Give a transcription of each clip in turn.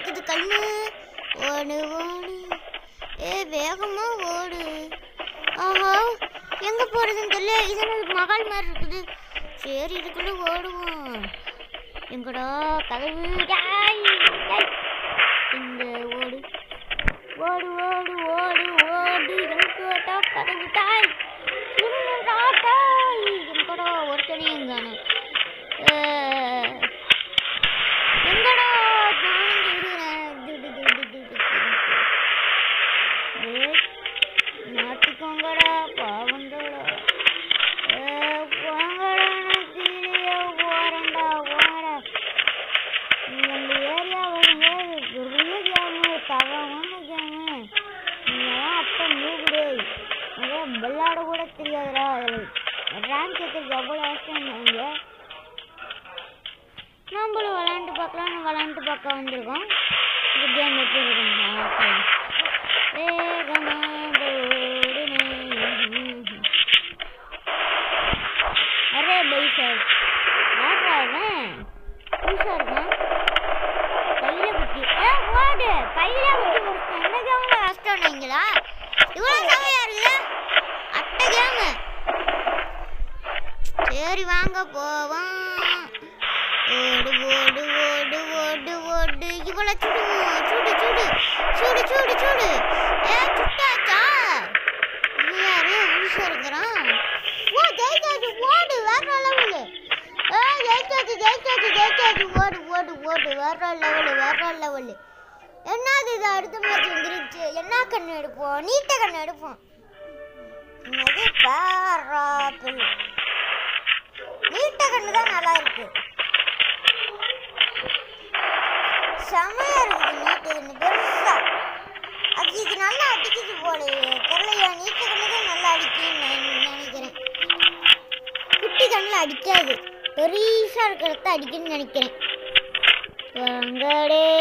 இருக்குது கண்ணு ஓடு ஓடு ஏ வேகமா ஓடு ஆஹா எங்க போறதுன்னு தெரியல இது என்ன மகால் மாதிரி இருக்குது சரி இதுக்குள்ள ஓடுவோம் எங்கடா கதவு டேய், டேய். இந்த ஓடு ஓடு ஓடு ஓடு ஓடு எங்கடா கதவு டாய் என்னடா டாய் எங்கடா ஒருத்தனையும் எங்கானு எங்கடா நானும் தேடுறேன் திடு திடு திடு திடு. ஏய், மாட்டிக்கோங்கடா பாவங்களா போங்கடா நான் கீழே போறேன்டா போங்கடா எங்க ஏரியா வருங்க பெரிய கேமு தவறான கேமு நீங்களாம் அப்போ நூகுடே அங்கே விளையாட கூட தெரியாதுடா ரேங்க் ஏற்றுறது எவ்வளோ கஷ்டம் இங்கே நம்மளும் விளையாண்டு பார்க்கலாம்னு விளையாண்டு பார்க்க வந்திருக்கோம் இந்த கேம் எப்படி இருக்குன்னு பார்க்கலாம். வேகமாக ஓடுனே. அரே பைசர் யாரா இவன் புதுசா இருக்கான் கையில குத்தி ஏ ஓடு கையில குத்தி முடிச்சிட்டேன் இந்த கேம்ல கஷ்டம் நீங்களா இவ்வளவு செமையா இருக்குது அட்டை கேமு சரி வாங்க போவோம் ஓடு ஓடு ஓடு ஓடு ஓடு இவ்வளவு சுடுவோம் சுடு சுடு சுடு சுடு சுடு ஏ சுட்டாச்சா இது யாரு புதுசா இருக்கிறான் ஓ ஜெயிச்சாச்சு ஓடு வேற லெவலு ஏ ஜெயிச்சாச்சு ஜெயிச்சாச்சு ஜெயிச்சாச்சு ஓடு ஓடு ஓடு வேற லெவலு வேற லெவலு என்னது இது அடுத்த மேட்ச் வந்துருச்சு என்ன கண்ணு எடுப்போம் நீட்ட கண்ணு எடுப்போம் என்னது பேராப்பிள் நீட்ட கண்ணு தான் நல்லா இருக்கு செமையா இருக்குது நீட்ட கண்ணு பெருசா அது இது நல்லா அடிக்குது போல தெரியலையா நீட்ட கண்ணு தான் நல்லா அடிக்குன்னு நான் நினைக்கிறேன் குட்டி கண்ணில் அடிக்காது பெருசா இருக்கிறத அடிக்குன்னு நினைக்கிறேன் வாங்கடே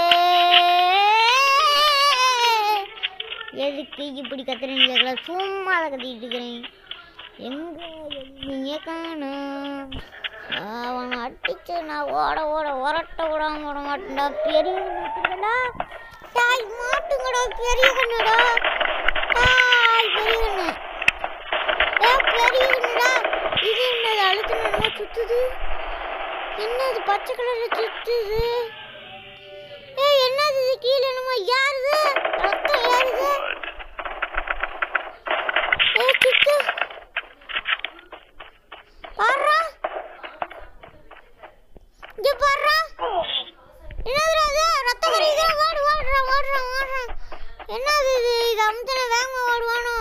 எதுக்கு இப்படி கத்துறீங்க கேட்கல சும்மா அதை கத்திட்டு இருக்கிறேன் எங்க நீங்க காணோம் அவனை அடிச்சு நான் ஓட ஓட ஒரட்ட விடாம விட மாட்டேன்டா பெரிய கண்ணுடா தாய் மாட்டுங்கடா பெரிய கண்ணுடா தாய் பெரிய கண்ணு ஏ பெரிய கண்ணுடா இது என்னது அழுத்து நல்லா சுத்துது என்னது பச்சை கலர்ல சுத்துது ஏ என்னது இது கீழே என்னமோ யாருது ரத்தம் ஏறுது ஏ சுத்து பாருடா இங்க பாருடா என்னதுடா இது ரத்தம் கறிக்குது ஓடு ஓடுறா ஓடுறா ஓடுறா என்னது இது இது அமுத்தன வேகமா ஓடுவானோ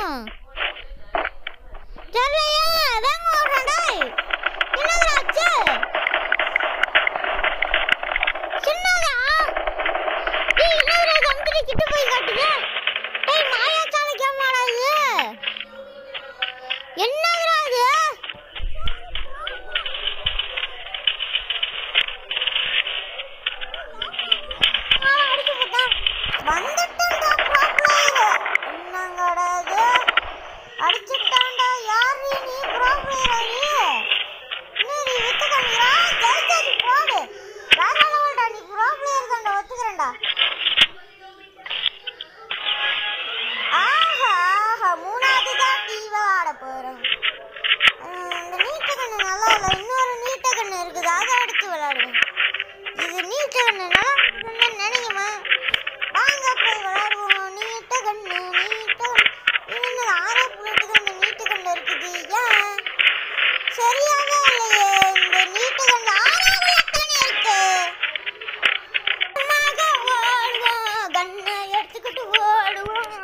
தெரியலையே வேகமா ஓடுறான் டேய் என்னதுடா ஆச்சு சின்னதா டேய் என்னதுடா இது அமுத்தன கிட்ட போய் காட்டுது டேய் மாயாச்சால கேமாடா இது என்னதுடா இது ஆ, அடிச்சு போட்டான். வந்துட்டான்டா pro player. என்னங்கடா இது? அடிச்சுட்டான்டா. யாரு நீ pro player ஆ நீ? என்னடி வித்து காமிக்கிறா? ஜெயிச்சாச்சு, போடு. வேற level டா, நீ pro player தான்டா, ஒத்துக்கிறேன்டா. ஆஹா, ஆஹா, மூணாவது தான் நீ விளையாட போறோம். ஹம், இந்த நீட்ட கண்ணு நல்லா இல்லை இன்னொரு நீட்ட கண்ணு இருக்குது அதை எடுத்து விளையாடுவேன் இது நீட்ட கண்ணு நல்லா இருக்குதுன்னு நினைக்குமா வாங்க போய் விளையாடுவோம் நீட்ட கண்ணு நீட்ட கண்ணு இது என்ன ஆரே புள்ளட்டுக்கு இந்த நீட்ட கண்ணு இருக்குது ஏன் சரியாவே இல்லையே இந்த நீட்ட கண்ணு ஆறாவது எத்தனை இருக்கு சும்மாக ஓடுவோம் கண்ணை எடுத்துக்கிட்டு ஓடுவோம்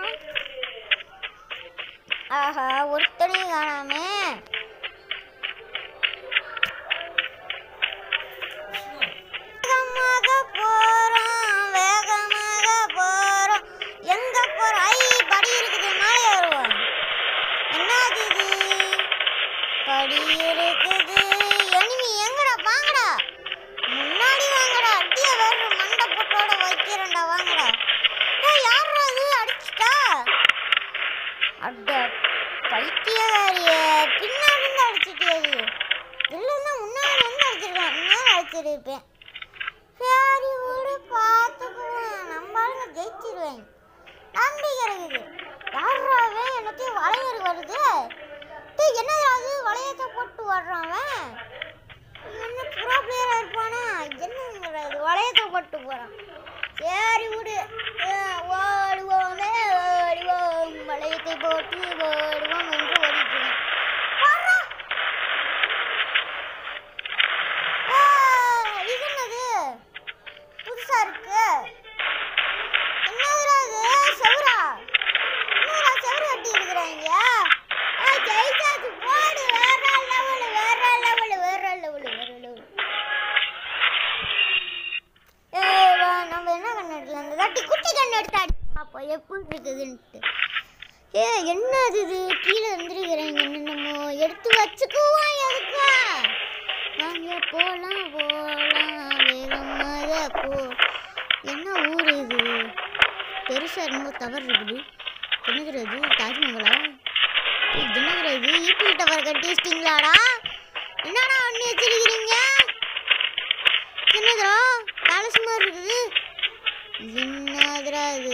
ஆஹா ஒருத்தனையும் காணாமே வேகமாக போறோம் வேகமாக போறோம் போடுறான் அவன் என்ன ப்ரோ பிளேயரா இருப்பானா என்னங்கிறது வளையத்தை போட்டு போறான் சரி விடு அஹ் ஓடுவோமே ஓடுவோம் வளையத்தை போட்டு ஓடுவோம் என்று ஓடிட்டு இருக்கான் பாருடா. ஆ, இது என்னது புதுசா இருக்கு என்னதுடா இது செவரா என்னடா செவரு கட்டி இருக்கிறாங்க ஆ ஜெயிச்சாச்சு போடு வேற லெவல் வேற லெவல் வேற லெவல் வேற லெவல் ஏய் வா நம்ம என்ன கண்ணு எடுக்கலாம் இந்த தாட்டி குட்டி கண்ணு எடுத்து அடி அப்போ எப்படி இருக்குதுன்ட்டு ஏ என்ன அது இது கீழே வந்துருக்கிறேங்க என்னென்னமோ எடுத்து வச்சுக்குவோம் எதுக்கா வாங்க போலாம் போலாம் வேகமாக போ என்ன ஊர் இது பெருசா ரொம்ப டவர் இருக்குது என்னதுறது தாஜ்மஹாலா இது என்னதுறது ஈபிள் டவர் கட்டி வச்சிட்டீங்களாடா என்னடா ஒண்ணு வச்சிருக்கிறீங்க என்னதுடா பேலஸ் மாதிரி இருக்குது என்னதுடா இது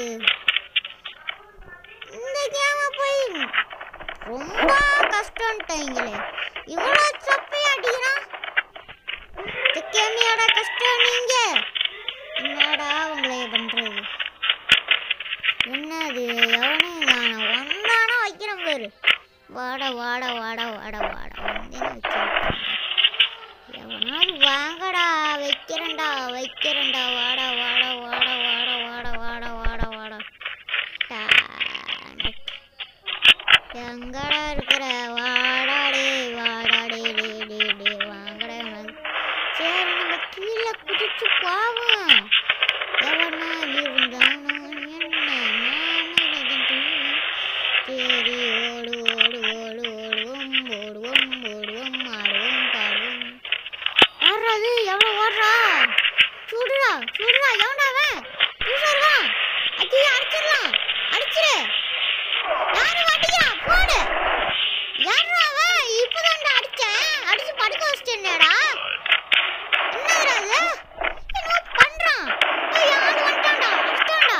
இந்த கேம போய் ரொம்ப கஷ்டம்ட்டாங்களே இவ்வளோ சப்பையா அடிக்கிறான் இந்த கேமியோட கஷ்டம் நீங்க என்னடா உங்களை பண்றது என்னது எவனே நான் வந்தானா வைக்கிறேன் பேரு வாட வாட வாட வாட வாட வந்தேன்னு வச்சிருக்கேன் எவனாவது வாங்கடா வைக்கிறேன்டா வைக்கிறேன்டா வாடா வாடா வாடா வாடா வாடா வாடா வாடா வாடா டானட். எங்கடா இருக்கிற வாடா டே வாடா டே டே டே டே வாங்கடா எனக்கு. சரி நம்ம கீழே குதிச்சு போவோம் எவனா இருந்தானோ என்ன நானும் ரஜினி. சரி ஓடு ஓடு ஓடு ஓடுவோம் ஓடுவோம் ஓடுவோம் ஆடுவோம் பாடுவோம் ஓடுறது எவ்வளோ ஓடுறா சுடுறா சுடுறா எவன்டா அவன் புதுசா இருக்கான் அடி அடிச்சிடலாம் அடிச்சிரு யாரு அடிக்கிறான் போடு யாரா அவன் இப்பதான்டா அடிச்சேன் அடிச்சு படுக்க வச்சிட்டேன்டா என்னதுடா இது என்னமோ பண்றான் ஏய் யாரு வந்துட்டான்டா அடிச்சிட்டான்டா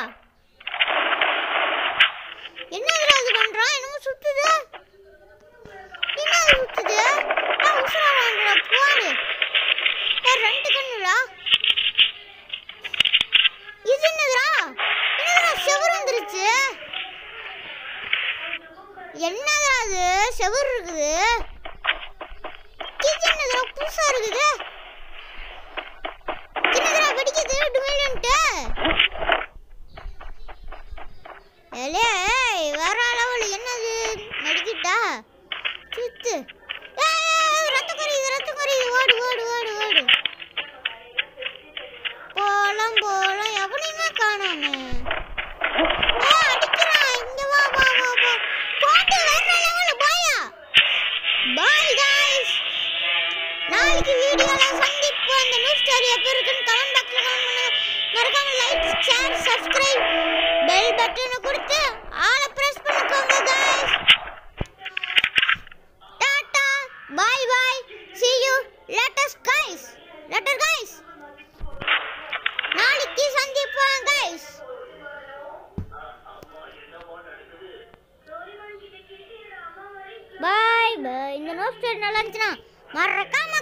என்னதுடா இது பண்றான் என்னமோ சுத்துது என்னது சுத்துது நான் உசுரா வாங்குறா போடு ஏய் ரெண்டு கண்ணுடா இது என்னதுடா என்னதுடா செவுரு வந்துருச்சு என்னடா அது செவுரு இருக்குது இது என்னதுடா புதுசா இருக்குது என்னதுடா வெடிக்குது டுமிலன்ட்டு ஏலே ஏய், வேற அளவில் என்னது நடிக்கிட்டா சுத்து ஏய், ஏய், ரத்தம் குறையுது ரத்தம் குறையுது ஓடு ஓடு ஓடு ஓடு போலாம் போலாம் எவனையுமே காணாமே ஏய், அடிக்கிறான் இங்க வா வா வா வா போட்டு வேற லெவல் பாயா பாய் गाइस நாளைக்கு வீடியோல சந்திப்போம் அந்த நியூஸ் ஸ்டோரி எப்போ இருக்குன்னு கமெண்ட் பாக்ஸ்ல கமெண்ட் பண்ணுங்க மறக்காம லைக் ஷேர் சப்ஸ்கிரைப் பெல் பட்டனை கொடுத்து ஆள பிரஸ் பண்ணிக்கோங்க guys tata bye bye see you later guys later guys நாளைக்கு சந்திப்போம் guys பாய் பாய் இந்த நோட் நல்லா இருந்துச்சுன்னா மறக்காம